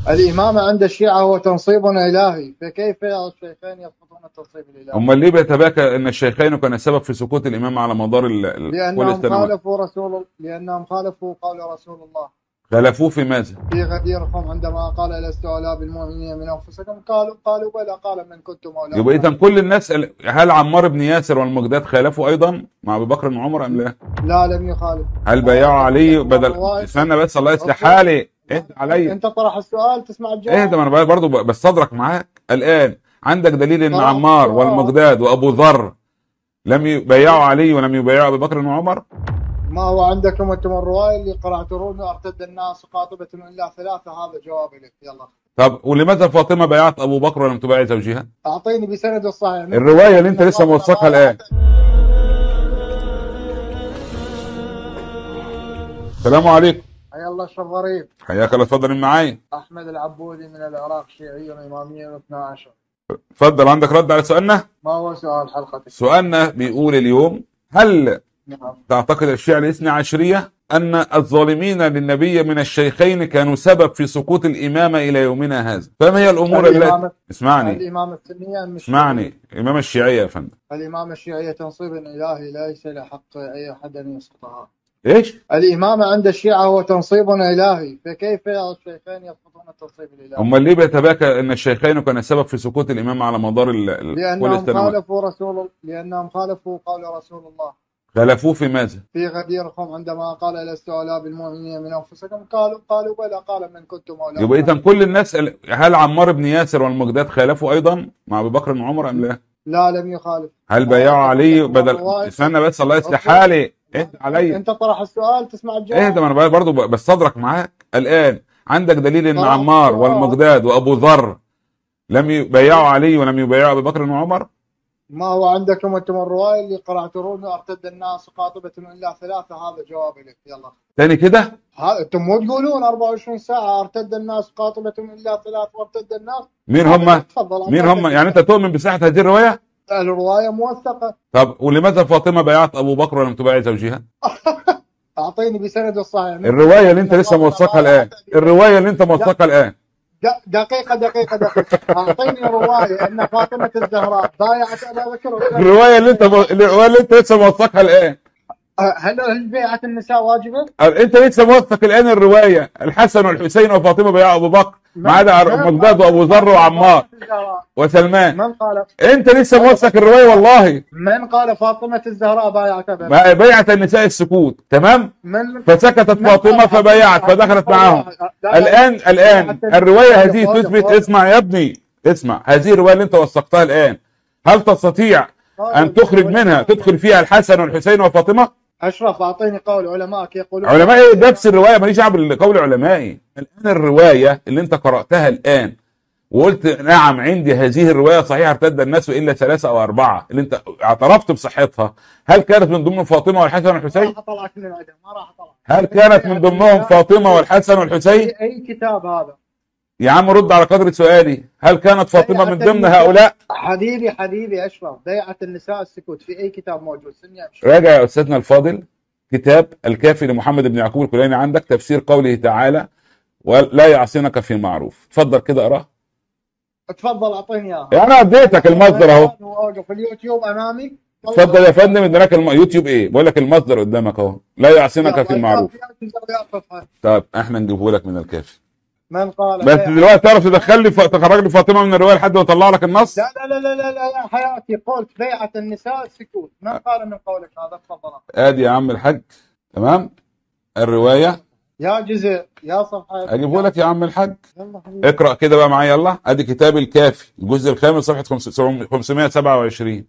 الإمامة عند الشيعة هو تنصيب إلهي فكيف الشيخين يسقطون التنصيب الإلهي امال ليه بيتباكى ان الشيخين كان السبب في سقوط الامام على مدار ال- ال- كل لأنهم السنوات خالفوا رسول لأنهم خالفوا قول رسول الله خلفوه في ماذا؟ في غديركم عندما قال لست أولى بالمؤمنين من أنفسكم قالوا قالوا بلى قال من كنتم أولى يبقى اذا كل الناس ال- هل عمار بن ياسر والمقداد خالفوا ايضا مع ابي بكر وعمر ام لا؟ لا لم يخالف هل بايعوا علي بدل استنى بس الله يصلح حالي اهدى عليا أنت طرح السؤال تسمع الجواب اهدى ما انا برضه بستدرك معاك الان عندك دليل ان طرح عمار السؤال. والمقداد وابو ذر لم يبايعوا علي ولم يبايعوا ابي بكر وعمر ما هو عندكم أنتم الرواية اللي قرأترون ارتد الناس قاطبة إلا ثلاثة هذا جواب لك يلا طب ولماذا فاطمه بايعت ابو بكر ولم تبايع زوجها؟ أعطيني بسند الصحيح الروايه اللي انت لسه موثقها الان السلام عليكم حيا الله الشيخ غريب حياك الله اتفضل مين معايا أحمد العبودي من العراق شيعي إماميا 12 اتفضل عندك رد على سؤالنا ما هو سؤال حلقتك؟ سؤالنا بيقول اليوم هل نعم تعتقد الشيعة الاثنى عشرية أن الظالمين للنبي من الشيخين كانوا سبب في سقوط الإمامة إلى يومنا هذا فما هي الأمور التي الإمامة اسمعني الإمامة السنية مش اسمعني الإمامة الشيعية يا فندم الإمامة الشيعية تنصيب إلهي ليس لحق أي أحد أن يسقطها إيش؟ الإمامة عند الشيعة هو تنصيب إلهي فكيف الشيخين يسقطون التنصيب الإلهي أمال ليه بيتباكى أن الشيخين كان السبب في سقوط الإمامة على مدار ال- ال- كل لأنهم السنوات خالفوا رسول لأنهم خالفوا قول رسول الله خلفوه في ماذا؟ في غديركم عندما قال لست أولى بالمؤمنين من أنفسكم قالوا قالوا بلى قال من كنتم أولى يبقى إذا كل الناس ال- هل عمار بن ياسر والمقداد خالفوا أيضا مع أبي بكر وعمر أم لا؟ لا لم يخالف هل بايعوا علي بدل استنى بس الله يصلح حالي اهدى عليا أنت طرح السؤال تسمع الجواب اهدى ما انا برضه بستدرك معاك الان عندك دليل ان طرح عمار السؤال. والمقداد وابو ذر لم يبايعوا علي ولم يبايعوا ابي بكر وعمر ما هو عندكم أنتم الرواية اللي قرأترون ارتد الناس قاطبة إلا ثلاثة هذا جواب لك يلا تاني كده ها انتم مو تقولون 24 ساعة ارتد الناس قاطبة إلا ثلاث وارتد الناس مين هم تفضل مين هم يعني انت تؤمن بصحه هذه الروايه الرواية موثقة طب ولماذا فاطمه بايعت ابو بكر ولم تبايع زوجها أعطيني بسند الصحيح الروايه اللي انت لسه موثقها الان الروايه اللي انت موثقها الان د- دقيقة دقيقة دقيقة أعطيني رواية أن فاطمة الزهراء بايعت أبا بكر الروايه اللي انت الروايه اللي انت لسه موثقها الان هل هل بيعة النساء واجبة؟ انت لسه موثق الان الروايه الحسن والحسين وفاطمه بايعوا ابو بكر ما عدا من مقداد قال وابو ذر وعمار فاطمة الزهراء؟ وسلمان من قال انت لسه موثق الروايه والله من قال فاطمة الزهراء بايعت أبا بكر؟ ما بيعت النساء السكوت تمام من فسكتت من فاطمه قال- فبايعت فدخلت معهم لا، لا، الان الان بايعت- الروايه هذه فاضل- تثبت فاضل. اسمع يا ابني اسمع هذه الروايه اللي انت وثقتها الان هل تستطيع ان تخرج منها تدخل فيها الحسن والحسين وفاطمه أشرف أعطيني قول علمائك يقولون علماء نفس الروايه ماليش دعوه بالقول العلمائي الان الروايه اللي انت قراتها الان وقلت نعم عندي هذه الروايه صحيحه ارتد الناس الا ثلاثه او اربعه اللي انت اعترفت بصحتها هل كانت من ضمن فاطمه والحسن ما والحسين؟ راح أطلعك من العدم ما راح أطلع هل كانت من ضمنهم فاطمه والحسن والحسين؟ في أي كتاب هذا يا عم رد على قدر سؤالي هل كانت فاطمه من ضمن هؤلاء؟ حبيبي حبيبي أشرف بيعة النساء السكوت في أي كتاب موجود سني أمشي راجع يا استاذنا الفاضل كتاب الكافي لمحمد بن يعقوب الكلاني عندك تفسير قوله تعالى ولا يعصينك في معروف اتفضل كده اقراه تفضل أعطيني إياها انا اديتك المصدر اهو واوقف اليوتيوب أمامي اتفضل يا فندم اديناك الم... يوتيوب ايه بقول لك المصدر قدامك اهو لا يعصينك في المعروف طب احنا نجيبه لك من الكافي من قال بس بيعة- دلوقتي تعرف تدخل لي ف... تخرج لي فاطمه من الروايه لحد ما اطلع لك النص لا لا لا لا لا لا يا حياتي قلت بيعة النساء السكوت من قال من قولك هذا تفضل ادي يا عم الحاج تمام الروايه يا جزء يا صفحة اجيبه لك يا عم الحاج يلا حبيبي اقرا كده بقى معايا يلا ادي كتاب الكافي الجزء الخامس صفحه 527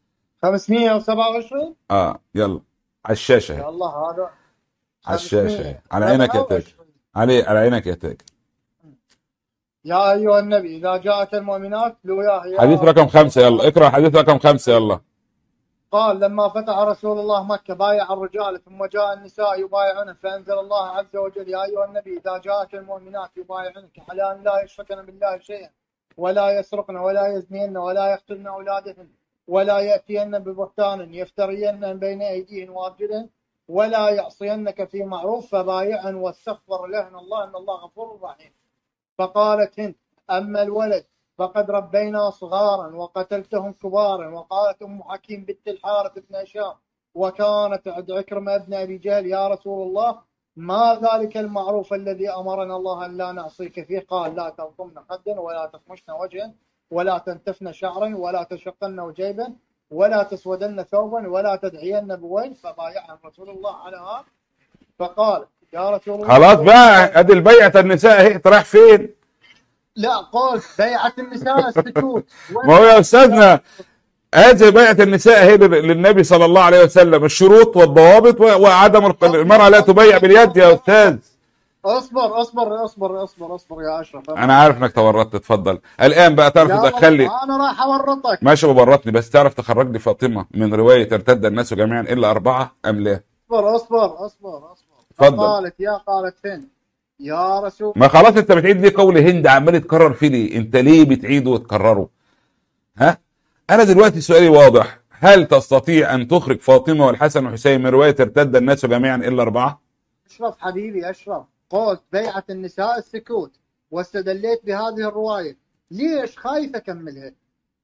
527 اه يلا على الشاشه يا اهي الله هذا على الشاشه اهي على عينك يا تاج علي على عينك يا تاج يا أيها النبي إذا جاءك المؤمنات لوياه يا حديث رقم خمسة يلا اقرا حديث رقم خمسة يلا قال لما فتح رسول الله مكة بايع الرجال ثم جاء النساء يبايعونه فأنزل الله عز وجل يا أيها النبي إذا جاءك المؤمنات يبايعنك على أن لا يشركن بالله شيئا ولا يسرقن ولا يزنين ولا يقتلن أولادهن ولا يأتين ببهتان يفترين بين أيديهن وأرجلهن ولا يعصينك في معروف فبايعن واستغفر لهن الله إن الله غفور رحيم فقالت هند أما الولد فقد ربينا صغارا وقتلتهم كبارا وقالت أم حكيم بنت الحارث بن هشام وكانت عند عكرمة ابن أبي جهل يا رسول الله ما ذلك المعروف الذي أمرنا الله أن لا نعصيك فيه قال لا تلطمن خدا ولا تخمشن وجها ولا تنتفن شعرا ولا تشقن وجيبا ولا تسودن ثوبا ولا تدعين بوجه فبايعها رسول الله على هذا فقال يا رسول الله خلاص بقى ادي البيعة النساء اهي رايح فين لا قال بيعة النساء السكوت ما هو يا استاذنا هذه بيعة النساء هي لل- للنبي صلى الله عليه وسلم الشروط والضوابط و- وعدم الق- المرأة لا تبيع باليد يا استاذ اصبر اصبر اصبر اصبر اصبر يا اشرف انا عارف انك تورطت اتفضل الان بقى تعرف يا تدخل لي والله انا راح اورطك ماشي بورطني بس تعرف تخرج لي فاطمة من رواية ارتد الناس جميعا الا اربعة ام لا اصبر اصبر اصبر اصبر اتفضل. قالت يا قالت هند يا رسول ما خلاص انت بتعيد ليه قول هند عمال يتكرر فيه ليه انت ليه بتعيده وتكرره ها انا دلوقتي سؤالي واضح هل تستطيع ان تخرج فاطمه والحسن والحسين من روايه ارتد الناس جميعا الا اربعه اشرف حبيبي اشرف قلت بيعة النساء السكوت واستدليت بهذه الرواية ليش خايف اكملها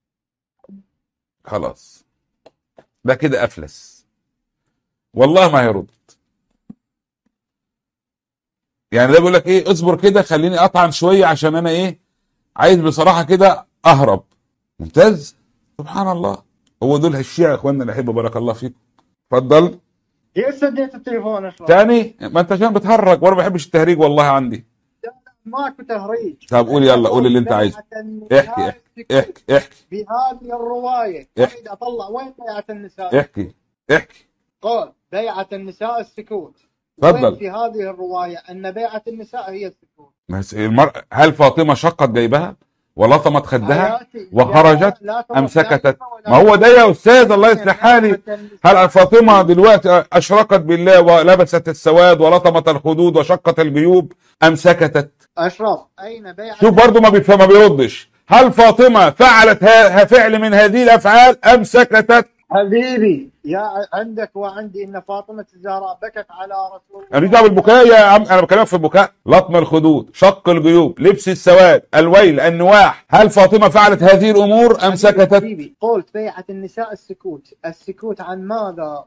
خلاص ده كده افلس والله ما هيرد يعني ده بيقول لك ايه اصبر كده خليني اطعن شويه عشان انا ايه عايز بصراحه كده اهرب ممتاز سبحان الله هو دول الشيعة يا اخواننا اللي احب بارك الله فيكم اتفضل ليش سديت التليفون اشرف تاني ما انت عشان بتهرج وانا ما بحبش التهريج والله عندي ماكو تهريج طب قول يلا قول اللي انت عايزه بيعة النساء احكي السكوت. احكي احكي بهذه الرواية احكي. اريد اطلع وين بيعة النساء احكي احكي قال بيعة النساء السكوت تفضل. وين في هذه الرواية ان بيعة النساء هي السكوت بس المرأة هل فاطمة شقت جيبها ولطمت خدها حياتي، وخرجت لا- لا أم ترى سكتت دائما ولا ما هو ده يا أستاذ الله يصلح حالي بيعة النساء هل فاطمة دلوقتي أشرقت بالله ولبست السواد ولطمت الخدود وشقت الجيوب أم سكتت اشرف اين بيعة شوف برضه ما بيفهم ما بيردش هل فاطمة فعلت ها فعل من هذه الأفعال أم سكتت حبيبي يا ع- عندك وعندي ان فاطمه الزهراء بكت على رسول الله انا مش دعوه بالبكاء يا عم انا بكلمك في البكاء لطم الخدود شق الجيوب لبس السواد الويل النواح هل فاطمه فعلت هذه الامور ام سكتت حبيبي قلت بيعة النساء السكوت السكوت عن ماذا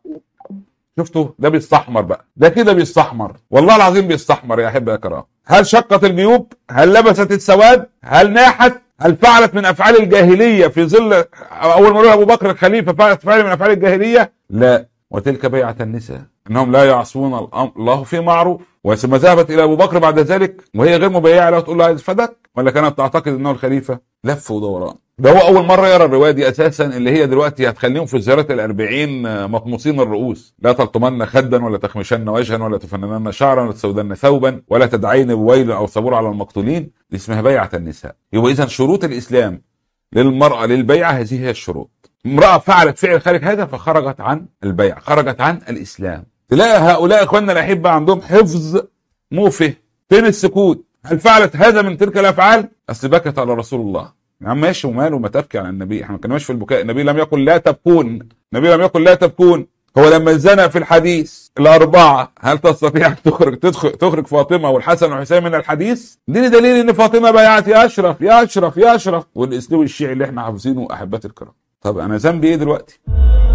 شفتوا ده بيستحمر بقى ده كده بيستحمر والله العظيم بيستحمر يا احبه يا كرام هل شقت الجيوب هل لبست السواد هل ناحت هل فعلت من افعال الجاهليه في ظل اول ما ابو بكر الخليفه فعلت فعل من افعال الجاهليه لا وتلك بيعه النساء انهم لا يعصون الامر الله في معروف وثم ذهبت الى ابو بكر بعد ذلك وهي غير مبيعه له تقول له عايز فدك ولا كانت تعتقد انه الخليفه لف ودوران ده هو اول مره يرى الروايه دي اساسا اللي هي دلوقتي هتخليهم في زياره الأربعين مطموسين الرؤوس لا تلطمن خدا ولا تخمشن وجها ولا تفننن شعرا ولا تسودن ثوبا ولا تدعين بويل او صبور على المقتولين دي اسمها بيعه النساء يبقى اذا شروط الاسلام للمراه للبيعه هذه هي الشروط امراه فعلت فعل خارج هذا فخرجت عن البيع خرجت عن الاسلام تلاقي هؤلاء اخواننا الاحبه عندهم حفظ موفه فين السكوت هل فعلت هذا من تلك الافعال اصل بكت على رسول الله يا عم ماشي وماله ما تبكي على النبي احنا ما كناش في البكاء النبي لم يقل لا تبكون النبي لم يقل لا تبكون هو لما زنى في الحديث الأربعة هل تستطيع أن تخرج تدخل تخرج فاطمة والحسن والحسين من الحديث؟ دي دليل إن فاطمة بايعت يا أشرف يا أشرف يا أشرف والأسلوب الشيعي اللي إحنا حافظينه أحبتي الكرام. طب أنا ذنبي إيه دلوقتي؟